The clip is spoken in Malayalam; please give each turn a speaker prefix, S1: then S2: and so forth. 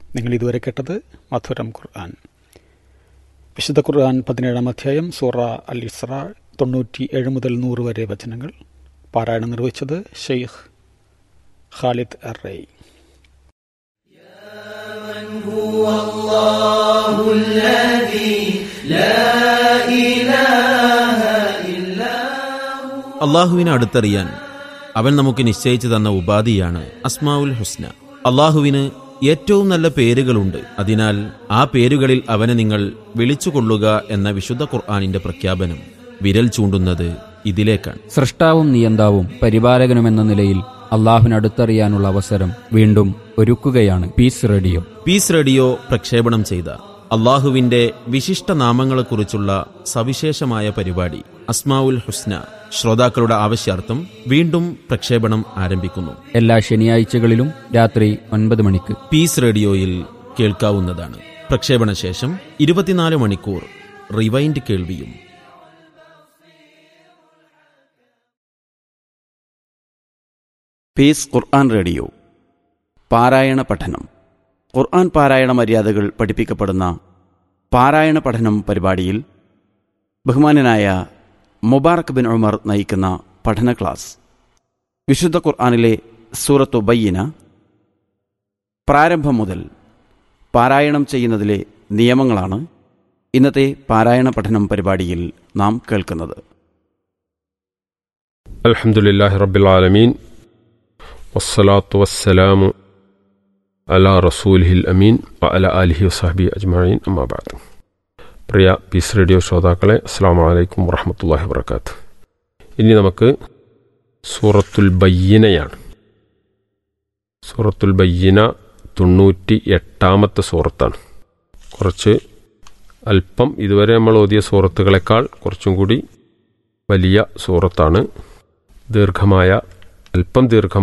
S1: നിങ്ങൾ ഇതുവരെ കേട്ടത് മധുരം ഖുർആൻ വിശുദ്ധ ഖുർആൻ പതിനേഴാം അധ്യായം സൂറ അൽ ഇസ്ര തൊണ്ണൂറ്റി ഏഴ് മുതൽ നൂറ് വരെ വചനങ്ങൾ പാരായണം നിർവഹിച്ചത് ഷെയ്ഖ് ഖാലിദ് അറൈ
S2: അള്ളാഹുവിനെ അടുത്തറിയാൻ അവൻ നമുക്ക് നിശ്ചയിച്ചു തന്ന ഉപാധിയാണ് അസ്മാവുൽ ഹുസ്ന അള്ളാഹുവിന് ഏറ്റവും നല്ല പേരുകളുണ്ട് അതിനാൽ ആ പേരുകളിൽ അവനെ നിങ്ങൾ വിളിച്ചുകൊള്ളുക എന്ന വിശുദ്ധ ഖുർആാനിന്റെ പ്രഖ്യാപനം വിരൽ ചൂണ്ടുന്നത് ഇതിലേക്കാണ്
S3: സൃഷ്ടാവും നിയന്താവും പരിപാലകനുമെന്ന നിലയിൽ അള്ളാഹുവിനടുത്തറിയാനുള്ള അവസരം വീണ്ടും ഒരുക്കുകയാണ് പീസ് റേഡിയോ
S2: പീസ് റേഡിയോ പ്രക്ഷേപണം ചെയ്ത അള്ളാഹുവിന്റെ വിശിഷ്ട നാമങ്ങളെക്കുറിച്ചുള്ള സവിശേഷമായ പരിപാടി അസ്മാവുൽ ഹുസ്ന ശ്രോതാക്കളുടെ ആവശ്യാർത്ഥം വീണ്ടും പ്രക്ഷേപണം ആരംഭിക്കുന്നു
S3: എല്ലാ ശനിയാഴ്ചകളിലും രാത്രി ഒൻപത് മണിക്ക്
S2: പീസ് റേഡിയോയിൽ കേൾക്കാവുന്നതാണ് പ്രക്ഷേപണ ശേഷം ഇരുപത്തിനാല് മണിക്കൂർ റിവൈൻഡ് കേൾവിയും
S4: പീസ് ഖുർആൻ റേഡിയോ പാരായണ പഠനം ഖുർആൻ പാരായണ മര്യാദകൾ പഠിപ്പിക്കപ്പെടുന്ന പാരായണ പഠനം പരിപാടിയിൽ ബഹുമാനനായ മുബാറക് ബിൻ ഉമർ നയിക്കുന്ന പഠന ക്ലാസ് വിശുദ്ധ ഖുർആനിലെ സൂറത്തു ബയ്യന പ്രാരംഭം മുതൽ പാരായണം ചെയ്യുന്നതിലെ നിയമങ്ങളാണ് ഇന്നത്തെ പാരായണ പഠനം പരിപാടിയിൽ നാം കേൾക്കുന്നത്
S5: الحمد لله رب العالمين والصلاة والسلام على رسوله الأمين وعلى آله وصحبه أجمعين أما بعد പ്രിയ പീസ് റേഡിയോ ശ്രോതാക്കളെ അസ്സാം വലൈക്കും വറഹമത്തല്ലാഹി വർക്കാത്ത് ഇനി നമുക്ക് സൂറത്തുൽ ബയ്യനയാണ് സൂറത്തുൽ ബയ്യന തൊണ്ണൂറ്റി എട്ടാമത്തെ സൂറത്താണ് കുറച്ച് അല്പം ഇതുവരെ നമ്മൾ ഓതിയ സൂറത്തുകളെക്കാൾ കുറച്ചും കൂടി വലിയ സൂറത്താണ് ദീർഘമായ അല്പം ദീർഘമായ